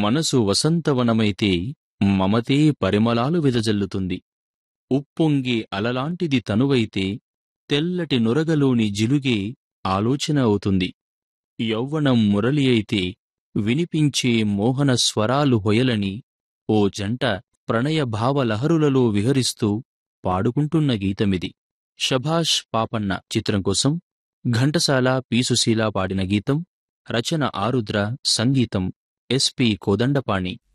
మనసు వసంతవనమైతే మమతే పరిమళాలు వెదజల్లుతుంది ఉప్పొంగే అలలాంటిది తనువైతే తెల్లటి నురగలోని జిలుగే ఆలోచన అవుతుంది యౌవనం మురళి అయితే వినిపించే మోహన స్వరాలు హొయలని ఓ జంట ప్రణయ భావలహరులలో విహరిస్తూ పాడుకుంటున్న గీతమిది షభాష్ పాపన్న చిత్రం కోసం ఘంటసాల పీసుశీల పాడిన గీతం రచన ఆరుద్ర సంగీతం ఎస్పి కోదండపాణి